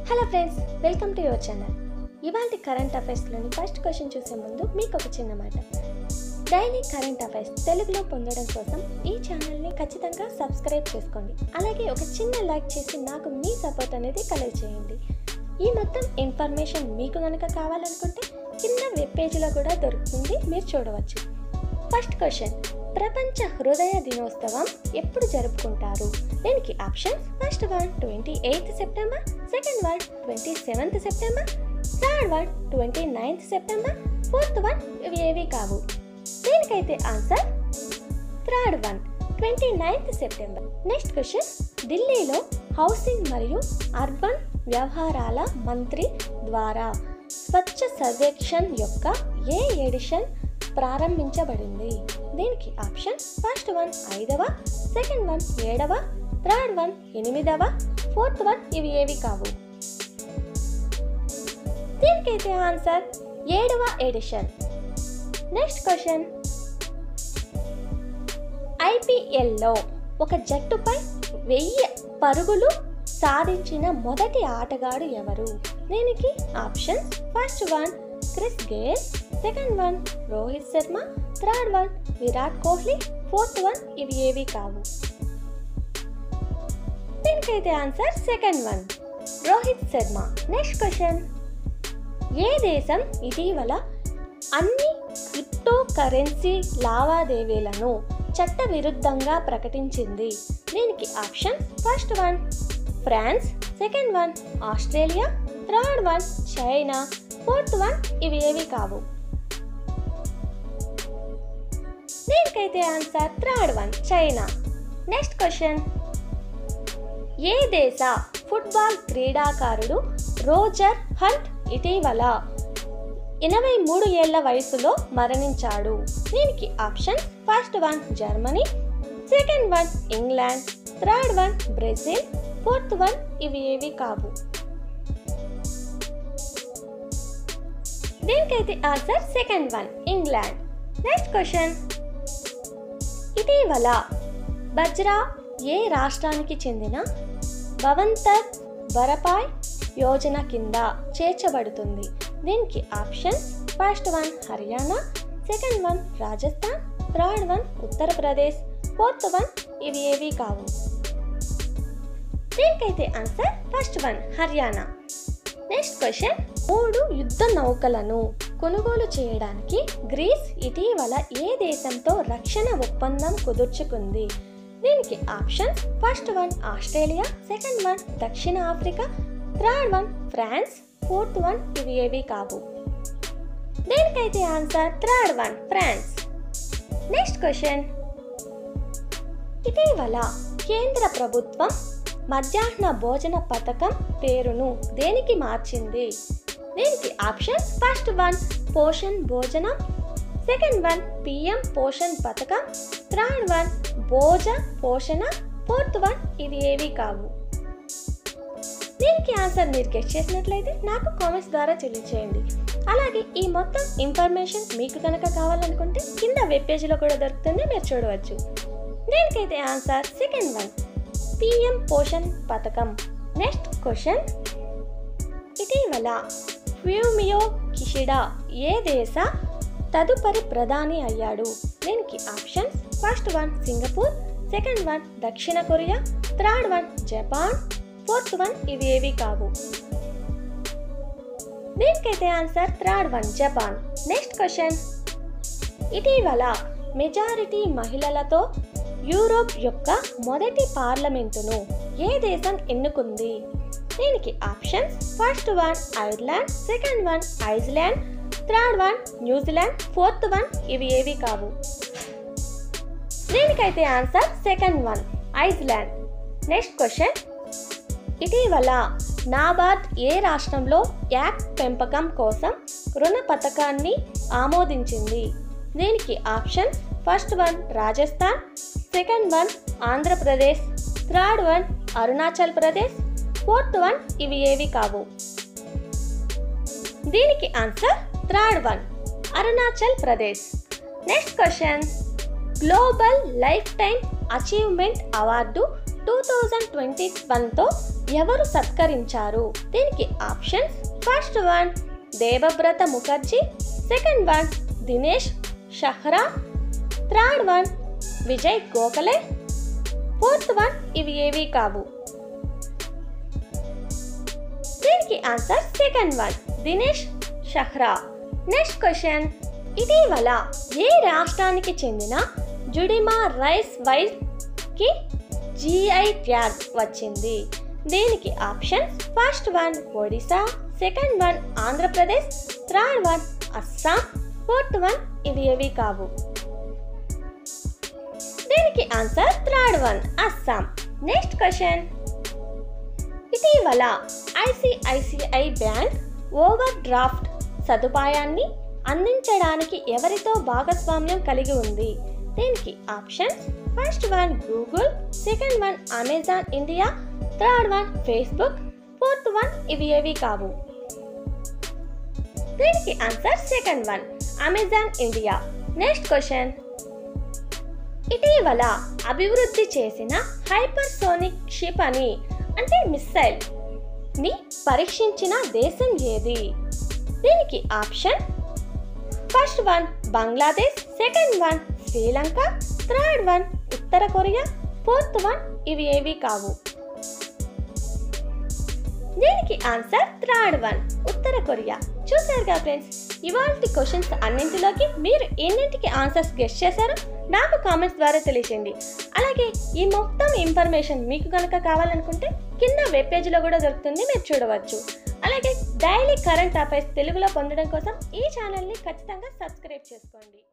hello friends welcome to your channel ఇవాళ current అఫైర్స్లోని first question చూసే ముందు మీకు ఒక చిన్న మాట డైలీ కరెంట్ అఫైర్స్ తెలుగులో పొందడం కోసం ఈ ఛానల్ని ఖచ్చితంగా సబ్స్క్రైబ్ చేసుకోండి అలాగే ఒక చిన్న లైక్ చేసి నాకు మీ సపోర్ట్ అనేది కలెక్ట్ చేయండి ఈ మొత్తం ఇన్ఫర్మేషన్ మీకు కనుక కావాలనుకుంటే కింద వెబ్ పేజీలో కూడా దొరుకుతుంది మీరు చూడవచ్చు ఫస్ట్ క్వశ్చన్ ప్రపంచ హృదయ దినోత్సవం ఎప్పుడు జరుపుకుంటారు దీనికి options first one twenty eighth September second one twenty seventh September third one twenty ninth September fourth one ఇవి ఏవి కావు దీనికైతే answer third one twenty ninth September next question ఢిల్లీలో హౌసింగ్ మరియు అర్బన్ వ్యవహారాల మంత్రి ద్వారా స్వచ్ఛ సర్వేక్షణ్ యొక్క ఏ ఎడిషన్ ప్రారంభించబడింది దీనికి ఆప్షన్ ఫస్ట్ వన్ ఐదవ సెకండ్ వన్ ఏడవ థర్డ్ వన్ ఎనిమిదవ ఫోర్త్ వన్ ఇవి ఏవి కావు దీనికైతే ఆన్సర్ ఏడవ ఎడిషన్ నెక్స్ట్ క్వశ్చన్ ఐపీఎల్లో ఒక జట్టుపై వెయ్యి పరుగులు సాధించిన మొదటి ఆటగాడు ఎవరు దీనికి option first one Chris Gayle second one Rohit Sharma third one Virat Kohli fourth one ఇవి ఏవి కావు దీనికైతే answer second one Rohit Sharma next question ఏ దేశం ఇటీవల అన్ని క్రిప్టో కరెన్సీ లావాదేవీలను చట్టవిరుద్ధంగా ప్రకటించింది దీనికి option first one France second one Australia third one China fourth one ఇవి ఏవి కావు దీనికైతే answer third one China next question ఏ దేశ ఫుట్బాల్ క్రీడాకారుడు రోజర్ హంట్ ఇటీవల ఎనభై మూడు ఏళ్ల వయసులో మరణించాడు దీనికి option first one Germany second one England third one Brazil fourth one ఇవి ఏవి కావు దీనికైతే answer second one England next question ఇటీవల బజ్రా ఏ రాష్ట్రానికి చెందిన భవంతర్ బరపాయ్ యోజన కింద చేర్చబడుతుంది దీనికి option first one Haryana second one Rajasthan third one Uttar Pradesh fourth one ఇవి ఏవి కావు దీనికైతే answer first one Haryana next question మూడు యుద్ధ నౌకలను కొనుగోలు చేయడానికి గ్రీస్ ఇటీవల ఏ దేశంతో రక్షణ ఒప్పందం కుదుర్చుకుంది దీనికి option first one Australia second one దక్షిణ Africa third one France fourth one ఇవి ఏవి కావు దీనికైతే answer third one France next question ఇటీవల కేంద్ర ప్రభుత్వం మధ్యాహ్న భోజన పథకం పేరును దేనికి మార్చింది దీనికి ఆప్షన్ ఫస్ట్ వన్ పోషణ్ భోజనం సెకండ్ వన్ పిఎం పోషణ్ పథకం థర్డ్ వన్ భోజ పోషణ ఫోర్త్ వన్ ఇవి ఏవి కావు దీనికి ఆన్సర్ మీరు గెస్ట్ చేసినట్లయితే నాకు కామెంట్స్ ద్వారా తెలియచేయండి అలాగే ఈ మొత్తం ఇన్ఫర్మేషన్ మీకు కనుక కావాలనుకుంటే కింద వెబ్ పేజీలో కూడా దొరుకుతుంది మీరు చూడవచ్చు దీనికైతే answer second one PM Poshan పథకం నెక్స్ట్ క్వశ్చన్ ఇటీవల ఫ్యూమియో కిషిడా ఏ దేశ తదుపరి ప్రధాని అయ్యాడు దీనికి options first one Singapore second one దక్షిణ Korea third one Japan fourth one ఇవి ఏవి కావు దీనికైతే answer third one Japan next question ఇటీవల మెజారిటీ మహిళలతో యూరోప్ యొక్క మొదటి పార్లమెంటును ఏ దేశం ఎన్నుకుంది దీనికి options first one Ireland second one Iceland third one New Zealand fourth one ఇవి ఏవి కావు దీనికైతే answer second one Iceland next question ఇటీవల నాబార్డ్ ఏ రాష్ట్రంలో యాక్ పెంపకం కోసం రుణ పథకాన్ని ఆమోదించింది దీనికి option first one Rajasthan second one Andhra Pradesh third one Arunachal Pradesh fourth one ఇవి ఏవి కావు దీనికి answer third one Arunachal Pradesh next question global life time achievement award two thousand twenty వన్తో ఎవరు సత్కరించారు దీనికి options first one దేవవ్రత Mukherjee second one Dinesh షహ్రా third one Vijay Gokhale fourth one ఇవి ఏవి కావు దీనికి answer second one Dinesh షహ్రా next question ఇటీవల ఏ రాష్ట్రానికి చెందిన జుడిమా రైస్ వైస్ కి జిఐ ట్యాగ్ వచ్చింది దీనికి options first one Odisha second one Andhra Pradesh third one Assam fourth one ఇవి ఏవి కావు దీనికి answer third one Assam next question ఇటీవల ఐసిఐసిఐ బ్యాంక్ ఓవర్ డ్రాఫ్ట్ సదుపాయాన్ని అందించడానికి ఎవరితో భాగస్వామ్యం కలిగి ఉంది దీనికి options first one Google second one Amazon India third one Facebook fourth one ఇవి ఏవి కావు దీనికి answer second one Amazon India next question ఇటీవల అభివృద్ధి చేసిన హైపర్సోనిక్ క్షిపణి అంటే మిస్సైల్ ని పరీక్షించిన దేశం ఏది దీనికి option first one Bangladesh second one Sri Lanka third one ఉత్తర కొరియా ఫోర్త్ వన్ ఇవి ఏవి కావు దీనికి ఆన్సర్ థర్డ్ వన్ ఉత్తర కొరియా చూసారుగా ఫ్రెండ్స్ ఇవాళ క్వశ్చన్స్ అన్నింటిలోకి మీరు ఎన్నింటికి ఆన్సర్స్ గెస్ట్ చేశారో నాకు కామెంట్స్ ద్వారా తెలియచేయండి అలాగే ఈ మొత్తం ఇన్ఫర్మేషన్ మీకు కనుక కావాలనుకుంటే కింద వెబ్ పేజీలో కూడా దొరుకుతుంది మీరు చూడవచ్చు అలాగే డైలీ కరెంట్ అఫైర్స్ తెలుగులో పొందడం కోసం ఈ ఛానల్ని ఖచ్చితంగా సబ్స్క్రైబ్ చేసుకోండి